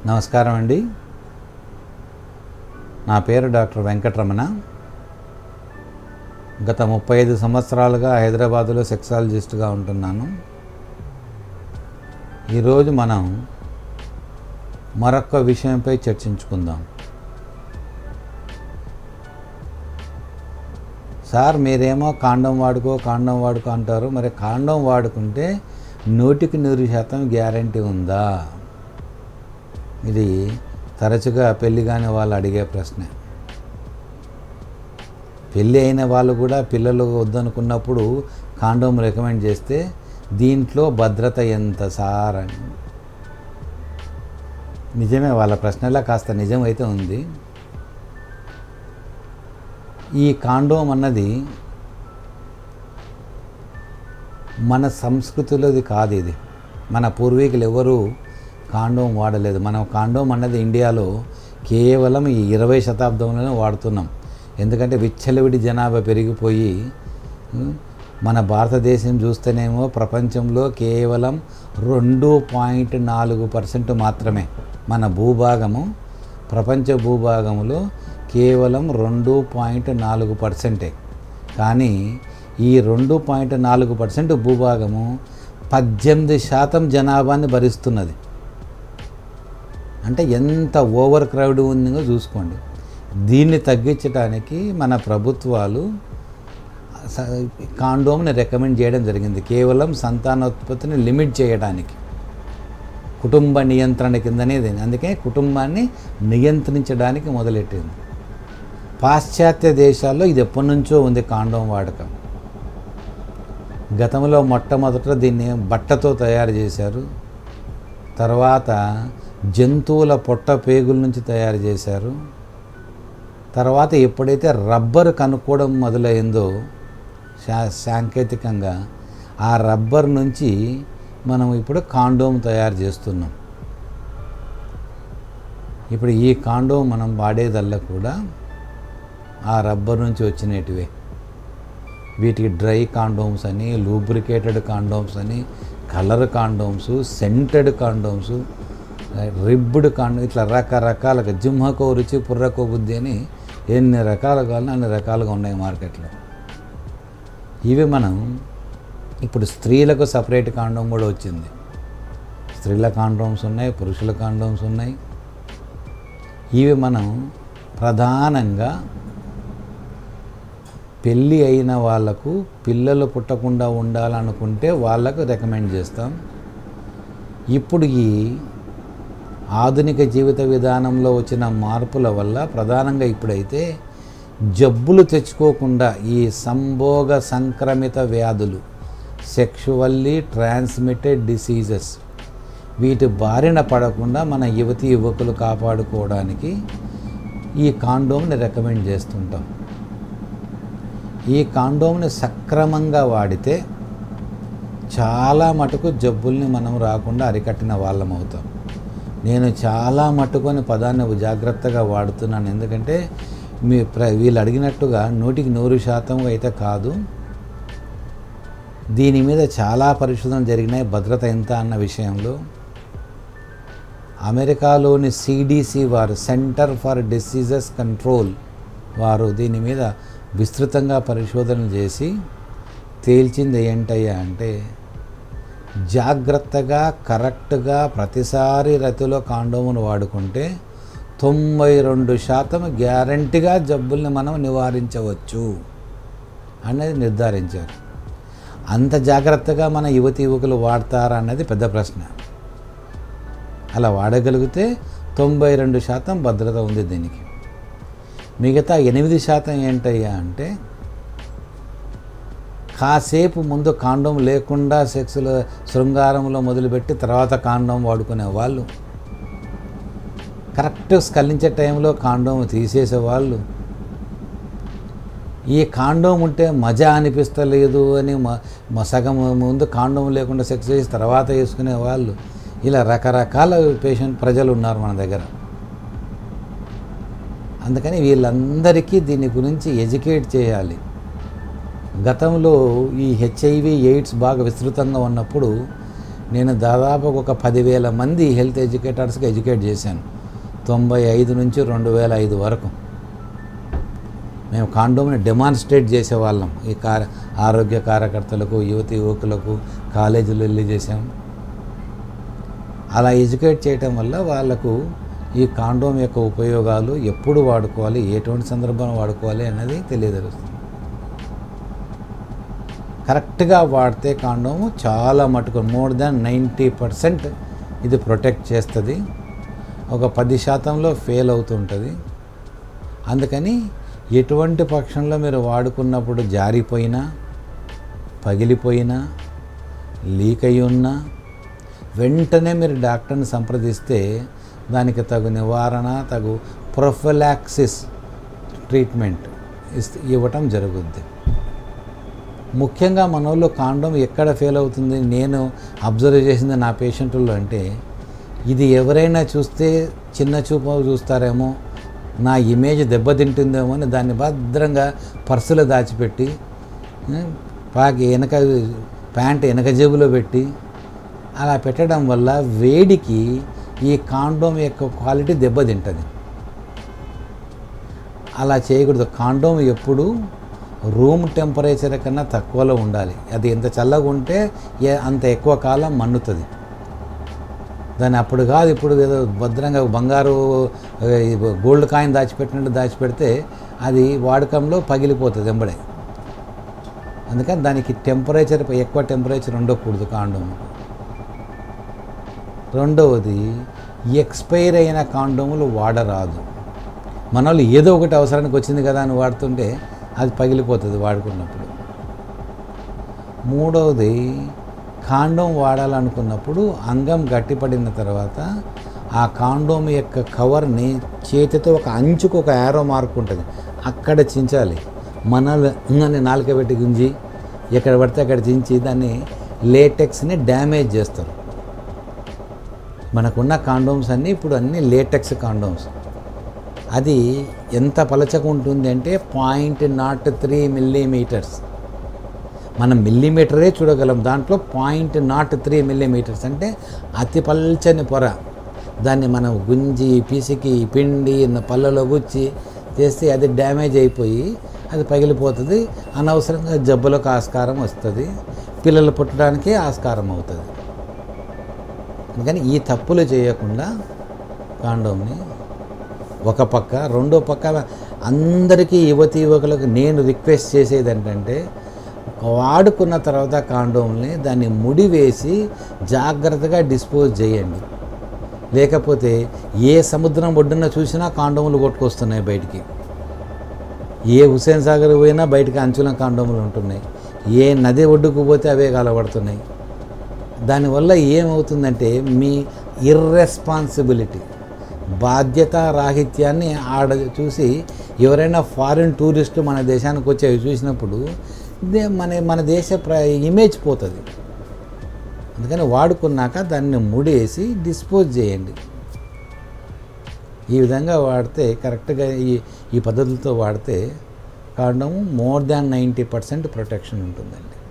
నమస్కారం అండి నా పేరు డాక్టర్ వెంకటరమణ గత ముప్పై ఐదు సంవత్సరాలుగా హైదరాబాదులో సెక్సాలజిస్ట్గా ఉంటున్నాను ఈరోజు మనం మరొక విషయంపై చర్చించుకుందాం సార్ మీరేమో కాండం వాడుకో కాండం వాడుకో అంటారు మరి కాండం వాడుకుంటే నూటికి నూరు శాతం గ్యారంటీ ఉందా ఇది తరచుగా పెళ్లి కాని వాళ్ళు అడిగే ప్రశ్న పెళ్ళి అయిన వాళ్ళు కూడా పిల్లలు వద్దనుకున్నప్పుడు కాండోమ్ రికమెండ్ చేస్తే దీంట్లో భద్రత ఎంత సార్ అని నిజమే వాళ్ళ ప్రశ్నలా కాస్త నిజం అయితే ఉంది ఈ కాండోమ్ అన్నది మన సంస్కృతిలోది కాదు ఇది మన పూర్వీకులు ఎవరు కాండోమ్ వాడలేదు మనం కాండోమ్ అన్నది ఇండియాలో కేవలం ఈ ఇరవై శతాబ్దంలోనే వాడుతున్నాం ఎందుకంటే విచ్చలవిడి జనాభా పెరిగిపోయి ఉం, మన భారతదేశం చూస్తేనేమో ప్రపంచంలో కేవలం రెండు పాయింట్ నాలుగు పర్సెంట్ మాత్రమే మన భూభాగము ప్రపంచ భూభాగంలో కేవలం రెండు పాయింట్ నాలుగు పర్సెంటే కానీ ఈ రెండు పాయింట్ నాలుగు పర్సెంట్ భూభాగము పద్దెనిమిది శాతం జనాభాని భరిస్తున్నది అంటే ఎంత ఓవర్ క్రౌడ్ ఉందో చూసుకోండి దీన్ని తగ్గించడానికి మన ప్రభుత్వాలు స- కాండోమ్ని రికమెండ్ చేయడం జరిగింది కేవలం సంతానోత్పత్తిని లిమిట్ చేయడానికి కుటుంబ నియంత్రణ కిందనే ఇది అందుకే కుటుంబాన్ని నియంత్రించడానికి మొదలెట్టింది పాశ్చాత్య దేశాల్లో ఇది ఎప్పటి నుంచో ఉంది కాండోమ్ వాడకం గతంలో మొట్టమొదట దీన్ని బట్టతో తయారు చేశారు తర్వాత జంతువుల పొట్ట పేగుల నుంచి తయారు చేశారు తర్వాత ఎప్పుడైతే రబ్బర్ కనుక్కోవడం మొదలైందో శా సాంకేతికంగా ఆ రబ్బర్ నుంచి మనం ఇప్పుడు కాండోమ్ తయారు చేస్తున్నాం ఇప్పుడు ఈ కాండోమ్ మనం వాడేదల్లా కూడా ఆ రబ్బర్ నుంచి వచ్చినటివే వీటికి డ్రై కాండోమ్స్ అని లూబ్రికేటెడ్ కాండోమ్స్ అని colour condoms scented condoms ribbed కాండో ఇట్లా రకరకాలుగా జింహకో రుచి పుర్రకో బుద్ధి అని ఎన్ని రకాలు కావాలని అన్ని రకాలుగా ఉన్నాయి మార్కెట్లో ఇవి మనం ఇప్పుడు స్త్రీలకు సపరేట్ కాండోమ్ కూడా వచ్చింది స్త్రీల కాండోమ్స్ ఉన్నాయి పురుషుల కాండోమ్స్ ఉన్నాయి ఇవి మనం ప్రధానంగా పెళ్ళి అయిన వాళ్ళకు పిల్లలు పుట్టకుండా ఉండాలనుకుంటే వాళ్ళకు రికమెండ్ చేస్తాం ఇప్పుడు ఈ ఆధునిక జీవిత విధానంలో వచ్చిన మార్పుల వల్ల ప్రధానంగా ఇప్పుడైతే జబ్బులు తెచ్చుకోకుండా ఈ సంభోగ సంక్రమిత వ్యాధులు సెక్షువల్లీ ట్రాన్స్మిటెడ్ డిసీజెస్ వీటి బారిన పడకుండా మన యువతి యువకులు కాపాడుకోవడానికి ఈ కాండోమ్ని రికమెండ్ చేస్తుంటాం ఈ కాండోమ్ని సక్రమంగా వాడితే చాలా మటుకు జబ్బుల్ని మనం రాకుండా అరికట్టిన వాళ్ళం అవుతాం నేను చాలా మట్టుకొని పదాన్ని జాగ్రత్తగా వాడుతున్నాను ఎందుకంటే మీ ప్ర వీళ్ళు అడిగినట్టుగా నూటికి నూరు శాతం అయితే కాదు దీని మీద చాలా పరిశోధనలు జరిగినాయి భద్రత ఎంత అన్న విషయంలో అమెరికాలోని సిడిసి వారు సెంటర్ ఫర్ డిసీజెస్ కంట్రోల్ వారు దీని మీద విస్తృతంగా పరిశోధన చేసి తేల్చింది ఏంటయ్యా అంటే జాగ్రత్తగా కరెక్ట్గా ప్రతిసారి రతిలో కాండోమును వాడుకుంటే తొంభై రెండు శాతం గ్యారంటీగా జబ్బుల్ని మనం నివారించవచ్చు అనేది నిర్ధారించారు అంత జాగ్రత్తగా మన యువతి యువకులు వాడతారా అన్నది పెద్ద ప్రశ్న అలా వాడగలిగితే తొంభై రెండు శాతం భద్రత ఉంది దీనికి మిగతా ఎనిమిది శాతం ఏంటయ్యా అంటే కాసేపు ముందు కాండం లేకుండా సెక్స్లో శృంగారంలో మొదలుపెట్టి తర్వాత కాండం వాడుకునే వాళ్ళు కరెక్ట్ స్కలించే టైంలో కాండోమ్ తీసేసే వాళ్ళు ఈ కాండోమ్ ఉంటే మజా అనిపిస్తలేదు అని మ- మ- సగం ముందు కాండోమ్ లేకుండా సెక్స్ చేసి తర్వాత వేసుకునే వాళ్ళు ఇలా రకరకాల పేషెంట్ ప్రజలు ఉన్నారు మన దగ్గర అందుకని వీళ్ళందరికీ దీని గురించి ఎడ్యుకేట్ చేయాలి గతంలో ఈ హెచ్ఐవి ఎయిడ్స్ బాగా విస్తృతంగా ఉన్నప్పుడు నేను దాదాపు ఒక పదివేల మంది హెల్త్ ఎడ్యుకేటర్స్కి ఎడ్యుకేట్ చేశాను తొంభై ఐదు నుంచి రెండు వేల ఐదు వరకు మేము కాండోమ్ని డెమాన్స్ట్రేట్ చేసేవాళ్ళం ఈ కార ఆరోగ్య కార్యకర్తలకు యువతి యువకులకు కాలేజీలు వెళ్ళి చేసాం అలా ఎడ్యుకేట్ చేయటం వల్ల వాళ్ళకు ఈ కాండోమ్ యొక్క ఉపయోగాలు ఎప్పుడు వాడుకోవాలి ఎటువంటి సందర్భంలో వాడుకోవాలి అన్నది తెలియదలుస్తుంది కరెక్ట్గా వాడితే కాండోము చాలా మటుకు మోర్ దాన్ నైంటీ పర్సెంట్ ఇది ప్రొటెక్ట్ చేస్తుంది ఒక పది శాతంలో ఫెయిల్ అవుతుంటుంది అందుకని ఎటువంటి పక్షంలో మీరు వాడుకున్నప్పుడు జారిపోయినా పగిలిపోయినా లీక్ అయి ఉన్నా వెంటనే మీరు డాక్టర్ని సంప్రదిస్తే దానికి తగు నివారణ తగు ప్రొఫిలాక్సిస్ ట్రీట్మెంట్ ఇస్- ఇవ్వటం జరుగుద్ది ముఖ్యంగా మన వాళ్ళు కాండోమ్ ఎక్కడ ఫెయిల్ అవుతుంది నేను అబ్జర్వ్ చేసింది నా పేషెంట్లో అంటే ఇది ఎవరైనా చూస్తే చిన్న చూపు చూస్తారేమో నా ఇమేజ్ దెబ్బతింటుందేమో అని దాన్ని భద్రంగా పర్సులో దాచిపెట్టి ఏ, పాకి వెనక ప్యాంట్ వెనక జేబులో పెట్టి అలా పెట్టడం వల్ల వేడికి ఈ కాండోమ్ యొక్క క్వాలిటీ దెబ్బతింటుంది అలా చేయకూడదు కాండోమ్ ఎప్పుడు రూమ్ టెంపరేచర్ కన్నా తక్కువలో ఉండాలి అది ఎంత చల్లగా ఉంటే ఏ- అంత ఎక్కువ కాలం మన్నుతుంది దాన్ని అప్పుడు కాదు ఇప్పుడు ఏదో భద్రంగా బంగారు ఆ, ఈ గోల్డ్ కాయిన్ దాచిపెట్టినట్టు దాచిపెడితే అది వాడకంలో పగిలిపోతుంది వెంబడే అందుకని దానికి టెంపరేచర్ ఎక్కువ టెంపరేచర్ ఉండకూడదు కాండోమ్ రెండవది ఎక్స్పైర్ అయిన కాండోములు వాడరాదు మన వాళ్ళు ఏదో ఒకటి అవసరానికి వచ్చింది కదా అని వాడుతుంటే అది పగిలిపోతుంది వాడుకున్నప్పుడు మూడవది కాండోమ్ వాడాలనుకున్నప్పుడు అంగం గట్టిపడిన తర్వాత ఆ కాండోమ్ యొక్క కవర్ని చేతితో ఒక అంచుకు ఒక యారో మార్క్ ఉంటుంది అక్కడ చించాలి మన ఇంగని నాలుక పెట్టి గుంజి ఎక్కడ పడితే అక్కడ చించి దాన్ని లేటెక్స్ని డ్యామేజ్ చేస్తారు మనకున్న కాండోమ్స్ అన్నీ ఇప్పుడు అన్నీ లేటెక్స్ కాండోమ్స్ అది ఎంత పలచగా ఉంటుంది అంటే పాయింట్ నాట్ త్రీ మిల్లీమీటర్స్ మనం మిల్లీమీటరే చూడగలం దాంట్లో పాయింట్ నాట్ త్రీ మిల్లీమీటర్స్ అంటే అతి పల్చని పొర దాన్ని మనం గుంజి పిసికి పిండి పళ్ళలో గుచ్చి చేస్తే అది డ్యామేజ్ అయిపోయి అది పగిలిపోతుంది అనవసరంగా జబ్బులకు ఆస్కారం వస్తుంది పిల్లలు పుట్టడానికి ఆస్కారం అవుతుంది అందుకని ఈ తప్పులు చేయకుండా కాండోమ్ని ఒక పక్క రెండో పక్క అందరికీ యువతి యువకులకు నేను రిక్వెస్ట్ చేసేది ఏంటంటే వాడుకున్న తర్వాత కాండోమ్ని దాన్ని ముడి వేసి జాగ్రత్తగా డిస్పోజ్ చేయండి లేకపోతే ఏ సముద్రం ఒడ్డున చూసినా కాండోములు కొట్టుకొస్తున్నాయి బయటికి ఏ హుసేన్ సాగర్ పోయినా బయటికి అంచుల కాండోములు ఉంటున్నాయి ఏ నది ఒడ్డుకు పోతే అవే కలబడుతున్నాయి దానివల్ల ఏమవుతుందంటే మీ ఇర్రెస్పాన్సిబిలిటీ బాధ్యత రాహిత్యాన్ని ఆడ చూసి ఎవరైనా ఫారిన్ టూరిస్టులు మన దేశానికి వచ్చి అవి చూసినప్పుడు దే- మన మన దేశ ప్ర ఇమేజ్ పోతుంది అందుకని వాడుకున్నాక దాన్ని ముడేసి డిస్పోజ్ చేయండి ఈ విధంగా వాడితే కరెక్ట్గా ఈ ఈ పద్ధతులతో వాడితే condom more than ninety percent protection ఉంటుందండి